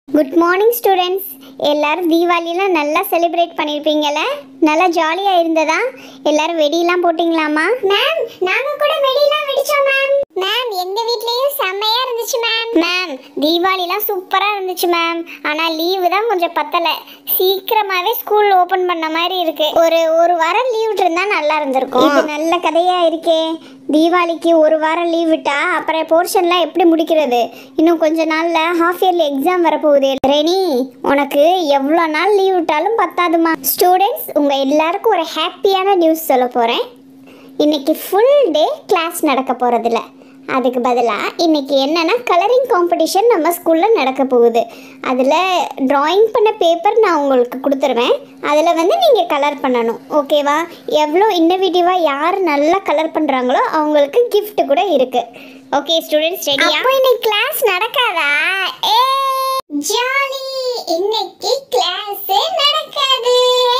good morning students எல்லாரும் தீபாவளிலாம் நல்லா celebrate பண்ணியிருப்பீங்கல்ல நல்லா ஜாலியாக இருந்ததா எல்லாரும் வெடியெல்லாம் போட்டிங்களாமா மேம் நாங்கள் கூட வெடியெல்லாம் வெடிச்சோம் மேம் மேம் எங்கள் வீட்லேயும் செம்மையாக இருந்துச்சு மேம் மேம் தீபாவளிலாம் சூப்பராக இருந்துச்சு மேம் ஆனால் லீவு தான் கொஞ்சம் பத்தலை சீக்கிரமாகவே ஸ்கூல் ஓப்பன் பண்ண மாதிரி இருக்கு ஒரு ஒரு வாரம் லீவ் இருந்தா நல்லா இருந்திருக்கும் இது நல்ல கதையாக இருக்கே தீபாவளிக்கு ஒரு வாரம் லீவ் விட்டா அப்புறம் போர்ஷன்லாம் எப்படி முடிக்கிறது இன்னும் கொஞ்ச நாள்ல ஹாஃப் இயர்லி எக்ஸாம் வரப்போகுது ரெனி உனக்கு எவ்வளோ நாள் லீவ் விட்டாலும் பத்தாதுமா ஸ்டூடெண்ட்ஸ் உங்கள் எல்லாருக்கும் ஒரு ஹாப்பியான நியூஸ் சொல்ல போகிறேன் இன்னைக்கு ஃபுல் டே கிளாஸ் நடக்க போகிறதில்ல அதுக்கு பதிலாக இன்னைக்கு என்னென்னா கலரிங் காம்படிஷன் நம்ம ஸ்கூலில் நடக்க போகுது அதில் drawing பண்ண பேப்பர் நான் உங்களுக்கு கொடுத்துருவேன் அதில் வந்து நீங்கள் கலர் பண்ணணும் ஓகேவா எவ்வளோ இன்னோவேட்டிவாக யார் நல்லா கலர் பண்ணுறாங்களோ அவங்களுக்கு gift கூட இருக்குது ஓகே ஸ்டூடெண்ட்ஸ் ரெடியா அப்போ இன்னைக்கு கிளாஸ் நடக்காதா ஏ ஜாலி இன்னைக்கு கிளாஸ் நடக்காது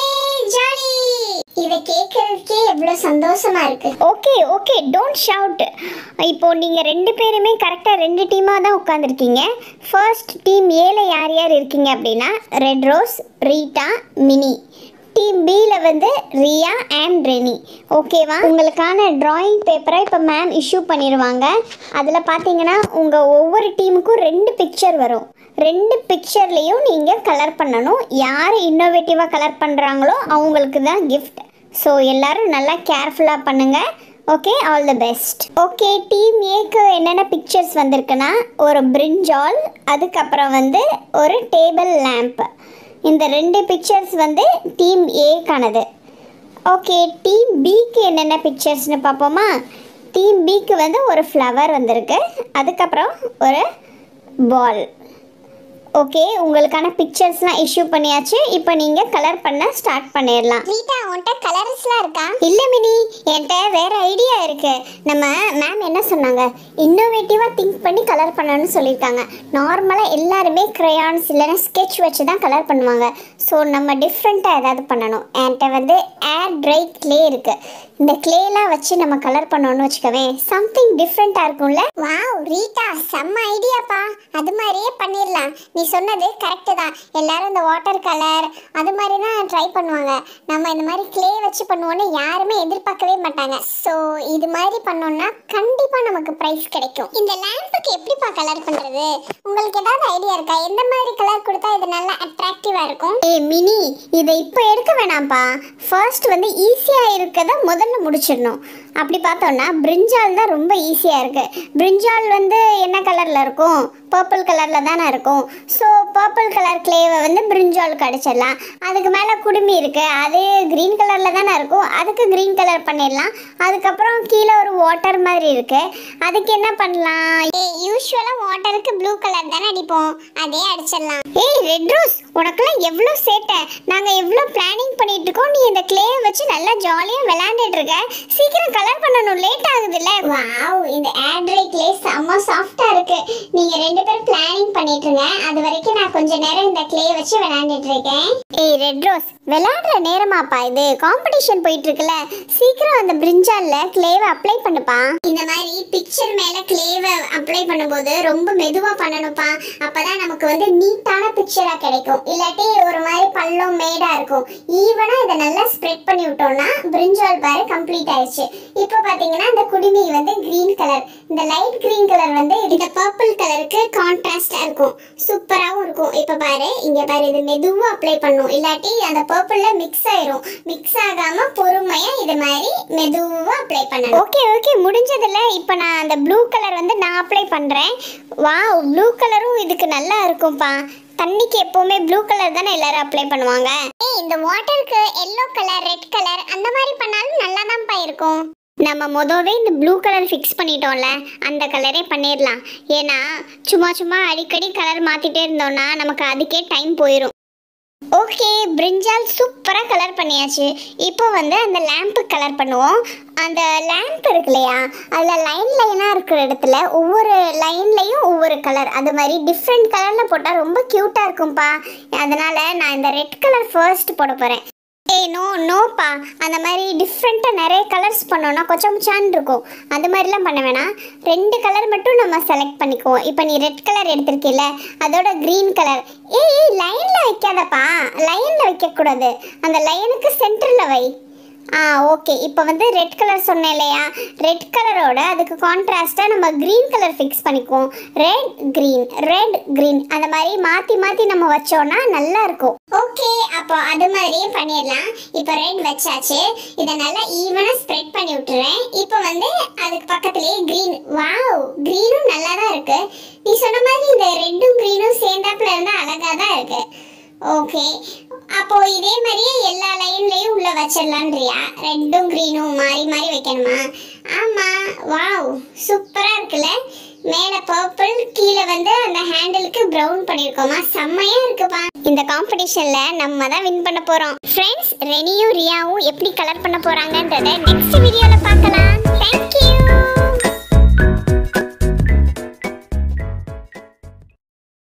ஜாலி இத கேட்கறதுக்கே எவ்வளவு சந்தோஷமா இருக்கு ஓகே ஓகே டோன்ட் ஷவுட் இப்போ நீங்க ரெண்டு பேருமே கரெக்டா ரெண்டு டீமா தான் உட்காந்துருக்கீங்க ஃபர்ஸ்ட் டீம் ஏல யார் யார் இருக்கீங்க அப்படின்னா red rose Rita mini team பியில் வந்து ரியா அண்ட் ரெனி ஓகேவா உங்களுக்கான டிராயிங் பேப்பரை இப்போ மேம் இஷ்யூ பண்ணிடுவாங்க அதில் பார்த்தீங்கன்னா உங்கள் ஒவ்வொரு டீமுக்கும் ரெண்டு பிக்சர் வரும் ரெண்டு பிக்சர்லேயும் நீங்கள் கலர் பண்ணணும் யார் இன்னோவேட்டிவாக கலர் பண்ணுறாங்களோ அவங்களுக்கு தான் கிஃப்ட் ஸோ எல்லாரும் நல்லா கேர்ஃபுல்லாக பண்ணுங்கள் okay all the best okay team ஏக்கு என்னென்ன பிக்சர்ஸ் வந்திருக்குன்னா ஒரு பிரிஞ்சால் அதுக்கப்புறம் வந்து ஒரு டேபிள் லேம்ப் இந்த ரெண்டு பிக்சர்ஸ் வந்து டீம் ஏக்கானது ஓகே டீம் பிக்கு என்னென்ன பிக்சர்ஸ்னு பார்ப்போமா டீம் பிக்கு வந்து ஒரு ஃப்ளவர் வந்திருக்கு அதுக்கப்புறம் ஒரு பால் ஓகே உங்களுக்கான பிக்சர்ஸ்லாம் இஷ்யூ பண்ணியாச்சு இப்போ நீங்கள் கலர் பண்ண ஸ்டார்ட் பண்ணிடலாம் ரீட்டா உன்கிட்ட கலர்ஸ்லாம் இருக்கா இல்லை மினி என்கிட்ட வேற ஐடியா இருக்கு நம்ம மேம் என்ன சொன்னாங்க இன்னோவேட்டிவாக திங்க் பண்ணி கலர் பண்ணணும்னு சொல்லியிருக்காங்க நார்மலாக எல்லாருமே crayons இல்லைன்னா ஸ்கெட்ச் வச்சு தான் கலர் பண்ணுவாங்க ஸோ நம்ம டிஃப்ரெண்ட்டாக ஏதாவது பண்ணணும் என்கிட்ட வந்து ஏர் ட்ரை க்ளே இருக்கு இந்த க்ளேலாம் வச்சு நம்ம கலர் பண்ணோம்னு வச்சுக்கவே சம்திங் டிஃப்ரெண்ட்டாக இருக்கும்ல வாவ் ரீட்டா செம்ம ஐடியாப்பா அது மாதிரியே பண்ணிடலாம் நீ சொன்னது கரெக்டு தான் எல்லாரும் இந்த வாட்டர் கலர் அது மாதிரி தான் ட்ரை பண்ணுவாங்க நம்ம இந்த மாதிரி க்ளே வச்சு பண்ணுவோன்னு யாருமே எதிர்பார்க்கவே மாட்டாங்க ஸோ இது மாதிரி பண்ணோம்னா கண்டிப்பாக நமக்கு ப்ரைஸ் கிடைக்கும் இந்த லேம்புக்கு எப்படிப்பா கலர் பண்ணுறது உங்களுக்கு ஏதாவது ஐடியா இருக்கா எந்த மாதிரி கலர் கொடுத்தா இது நல்லா அட்ராக்டிவாக இருக்கும் ஏ மினி இதை இப்போ எடுக்க வேணாம்ப்பா ஃபர்ஸ்ட் வந்து ஈஸியாக இருக்கதை முதல்ல முடிச்சிடணும் அப்படி பார்த்தோம்னா பிரிஞ்சால் தான் ரொம்ப ஈஸியாக இருக்குது பிரிஞ்சால் வந்து என்ன கலரில் இருக்கும் பர்பிள் கலரில் தானே இருக்கும் ஸோ பர்பிள் கலர் கிளேவை வந்து பிரிஞ்சாலுக்கு அடிச்சிடலாம் அதுக்கு மேலே குடுமி இருக்குது அது க்ரீன் கலரில் தானே இருக்கும் அதுக்கு க்ரீன் கலர் பண்ணிடலாம் அதுக்கப்புறம் கீழே ஒரு வாட்டர் மாதிரி இருக்குது அதுக்கு என்ன பண்ணலாம் யூஸ்வலாக வாட்டருக்கு ப்ளூ கலர் தானே அடிப்போம் அதே அடிச்சிடலாம் ஏய் ரெட் ரோஸ் உனக்கெல்லாம் எவ்வளோ சேட்டை நாங்கள் எவ்வளோ பிளானிங் பண்ணிட்டு இருக்கோம் நீ இந்த கிளேயை வச்சு நல்லா ஜாலியாக விளையாண்டுட்டு இருக்க சீக்கிரம் கலர் பண்ணணும் லேட் ஆகுதுல்ல வாவ் இந்த ஆண்ட்ரை கிளே செம்ம சாஃப்டாக இருக்கு நீங்கள் ரெண்டு பேரும் பிளானிங் பண்ணிட்டு இருங்க அது வரைக்கும் நான் கொஞ்ச நேரம் இந்த கிளே வச்சு விளையாண்டுட்டு இருக்கேன் ஏய் ரெட் ரோஸ் விளையாடுற நேரமாப்பா இது காம்படிஷன் போயிட்டு இருக்குல்ல சீக்கிரம் அந்த பிரிஞ்சால்ல கிளேவை அப்ளை பண்ணுப்பா இந்த மாதிரி பிக்சர் மேல கிளேவை அப்ளை பண்ணும்போது ரொம்ப மெதுவா பண்ணணும்ப்பா அப்பதான் நமக்கு வந்து நீட்டான பிக்சரா கிடைக்கும் இல்லாட்டி ஒரு மாதிரி பள்ளம் மேடா இருக்கும் ஈவனா இதை நல்லா ஸ்ப்ரெட் பண்ணி விட்டோம்னா பிரிஞ்சால் பாரு கம்ப்ளீட் ஆயிடுச்சு இப்போ பாத்தீங்கன்னா இந்த குடுமி வந்து கிரீன் கலர் இந்த லைட் கிரீன் கலர் வந்து இந்த பர்பிள் கலருக்கு கான்ட்ராஸ்டா இருக்கும் சூப்பராகவும் இருக்கும் இப்போ பாரு இங்க பாரு இது மெதுவா அப்ளை பண்ணும் இல்லாட்டி அந்த பர்பிள்ல மிக்ஸ் ஆயிரும் மிக்ஸ் ஆகாம பொறுமையா இது மாதிரி மெதுவா அப்ளை பண்ணணும் ஓகே ஓகே முடிஞ்சதுல இப்போ நான் அந்த ப்ளூ கலர் வந்து நான் அப்ளை பண்றேன் வாவ் ப்ளூ கலரும் இதுக்கு நல்லா இருக்கும்பா தண்ணிக்கு எப்பவுமே ப்ளூ கலர் தானே எல்லாரும் அப்ளை பண்ணுவாங்க ஏய் இந்த வாட்டருக்கு எல்லோ கலர் ரெட் கலர் அந்த மாதிரி பண்ணாலும் நல்லா தான்ப்பா இருக்கும் நம்ம மொதவே இந்த ப்ளூ கலர் ஃபிக்ஸ் பண்ணிட்டோம்ல அந்த கலரே பண்ணிடலாம் ஏன்னா சும்மா சும்மா அடிக்கடி கலர் மாற்றிட்டே இருந்தோம்னா நமக்கு அதுக்கே டைம் போயிடும் ஓகே பிரிஞ்சால் சூப்பராக கலர் பண்ணியாச்சு இப்போ வந்து அந்த லேம்பு கலர் பண்ணுவோம் அந்த லேம்ப் இருக்கு இல்லையா அதில் லைன் லைனாக இருக்கிற இடத்துல ஒவ்வொரு லைன்லையும் ஒவ்வொரு கலர் அது மாதிரி டிஃப்ரெண்ட் கலரில் போட்டால் ரொம்ப க்யூட்டாக இருக்கும்ப்பா அதனால் நான் இந்த ரெட் கலர் ஃபர்ஸ்ட் போட போகிறேன் ஏய் நோ நோப்பா அந்த மாதிரி டிஃப்ரெண்ட்டாக நிறைய கலர்ஸ் பண்ணோம்னா கொச்சமுச்சான்னு இருக்கும் அந்த மாதிரிலாம் பண்ண வேணாம் ரெண்டு கலர் மட்டும் நம்ம செலக்ட் பண்ணிக்குவோம் இப்போ நீ ரெட் கலர் எடுத்திருக்கில்ல அதோட க்ரீன் கலர் ஏய் லைனில் வைக்காதப்பா லைனில் வைக்கக்கூடாது அந்த லைனுக்கு சென்டரில் வை ஆ ஓகே இப்போ வந்து ரெட் கலர் சொன்னேன் இல்லையா ரெட் கலரோட அதுக்கு கான்ட்ராஸ்ட்டாக நம்ம க்ரீன் கலர் ஃபிக்ஸ் பண்ணிக்குவோம் ரெட் க்ரீன் ரெட் க்ரீன் அந்த மாதிரி மாற்றி மாற்றி நம்ம வச்சோம்னா நல்லா இருக்கும் ஓகே அப்போ அது மாதிரியே பண்ணிடலாம் இப்போ ரெட் வச்சாச்சு இதை நல்லா ஈவனாக ஸ்ப்ரெட் பண்ணி விட்டுறேன் இப்போ வந்து அதுக்கு பக்கத்துலேயே க்ரீன் வாவ் க்ரீனும் நல்லா தான் இருக்கு நீ சொன்ன மாதிரி இந்த ரெட்டும் க்ரீனும் சேர்ந்தாப்புல இருந்தால் அழகாக தான் இருக்கு ஓகே அப்போ இதே மாதிரியே எல்லா லைன்லயும் உள்ள வச்சிடலான்றியா ரெட்டும் க்ரீனும் மாறி மாறி வைக்கணுமா ஆமா வாவ் சூப்பரா இருக்குல்ல மேல பர்பிள் கீழே வந்து அந்த ஹேண்டிலுக்கு ப்ரௌன் பண்ணிருக்கோமா செம்மையா இருக்குப்பா இந்த காம்படிஷன்ல நம்ம தான் வின் பண்ண போறோம் ஃப்ரெண்ட்ஸ் ரெனியும் ரியாவும் எப்படி கலர் பண்ண போறாங்கன்றத நெக்ஸ்ட் வீடியோல பார்க்கலாம் தேங்க்யூ